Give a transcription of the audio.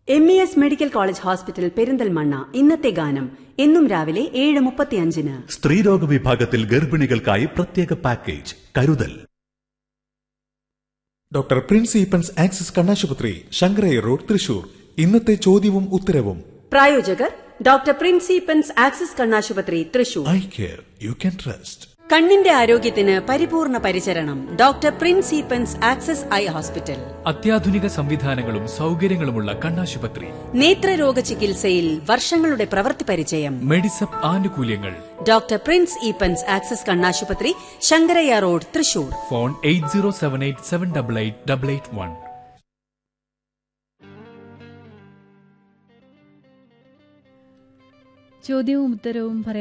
M E S medical college hospital Perinthalmanna ഇന്നത്തെ ഗാനം എന്നും രാവിലെ ഏഴ് മുപ്പത്തിയഞ്ചിന് സ്ത്രീരോഗ വിഭാഗത്തിൽ ഗർഭിണികൾക്കായി പ്രത്യേക പാക്കേജ് കരുതൽ ഡോക്ടർ പ്രിൻസ് ഈപ്പൻസ് ആക്സിസ് കണ്ണാശുപത്രി ശങ്കരയ്യ റോഡ് തൃശൂർ ഇന്നത്തെ ചോദ്യവും ഉത്തരവും പ്രായോജകർ ഡോക്ടർ പ്രിൻസിപ്പൻസ് ആക്സിസ് കണ്ണാശുപത്രി Thrissur eye care you can trust കണ്ണിന്റെ ആരോഗ്യത്തിന് പരിപൂർണ പരിചരണം ഡോക്ടർ പ്രിൻസിപ്പൻസ് ആക്സിസ് ഐ ഹോസ്പിറ്റൽ അത്യാധുനിക സംവിധാനങ്ങളും സൗകര്യങ്ങളുമുള്ള കണ്ണാശുപത്രി നേത്രരോഗ ചികിത്സയിൽ വർഷങ്ങളുടെ പ്രവൃത്തി പരിചയം മെഡിസപ്പ് ആനുകൂല്യങ്ങൾ ഡോക്ടർ പ്രിൻസ് ഈപ്പൻസ് ആക്സിസ് കണ്ണാശുപത്രി Sankaraiah road Thrissur phone eight zero seven eight seven double eight double eight one ചോദ്യവും ഉത്തരവും പറയാം